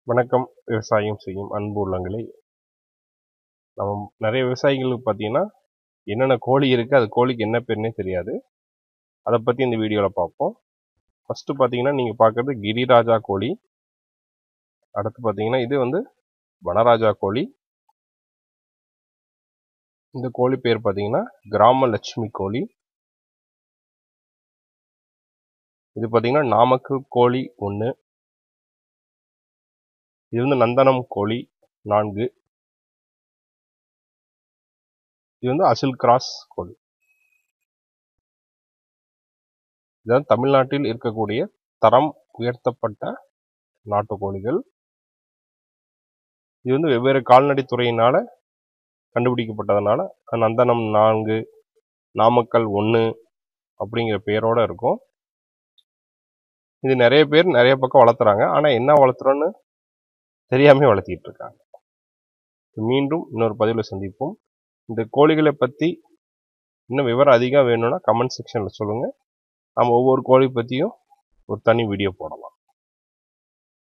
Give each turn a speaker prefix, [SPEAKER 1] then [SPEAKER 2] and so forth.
[SPEAKER 1] வணக்கம் விவசாயம் செய்யும் அன்பு உள்ளங்களே நம்ம நிறைய விவசாயிகளுக்கு பார்த்தீங்கன்னா என்னென்ன கோழி இருக்குது அது கோழிக்கு என்ன பேருனே தெரியாது அதை பற்றி இந்த வீடியோவில் பார்ப்போம் ஃபஸ்ட்டு பார்த்தீங்கன்னா நீங்கள் பார்க்குறது கிரிராஜா கோழி அடுத்து பார்த்தீங்கன்னா இது வந்து வனராஜா கோழி இந்த கோழி பேர் பார்த்தீங்கன்னா கிராம லட்சுமி கோழி இது பார்த்தீங்கன்னா நாமக்கல் கோழி ஒன்று இது வந்து நந்தனம் கோழி நான்கு இது வந்து அசில் கிராஸ் கோழி இதுதான் தமிழ்நாட்டில் இருக்கக்கூடிய தரம் உயர்த்தப்பட்ட நாட்டுக்கோழிகள் இது வந்து வெவ்வேறு கால்நடை துறையினால கண்டுபிடிக்கப்பட்டதுனால நந்தனம் நான்கு நாமக்கல் ஒன்று அப்படிங்கிற பேரோட இருக்கும் இது நிறைய பேர் நிறைய பக்கம் வளர்த்துறாங்க ஆனால் என்ன வளர்த்துறோன்னு தெரியாமல் வளர்த்திட்டு இருக்காங்க மீண்டும் இன்னொரு பதிவில் சந்திப்போம் இந்த கோழிகளை பற்றி இன்னும் விவரம் அதிகம் வேணும்னா கமெண்ட் செக்ஷனில் சொல்லுங்கள் நம்ம ஒவ்வொரு கோழி பற்றியும் ஒரு தனி வீடியோ போடலாம்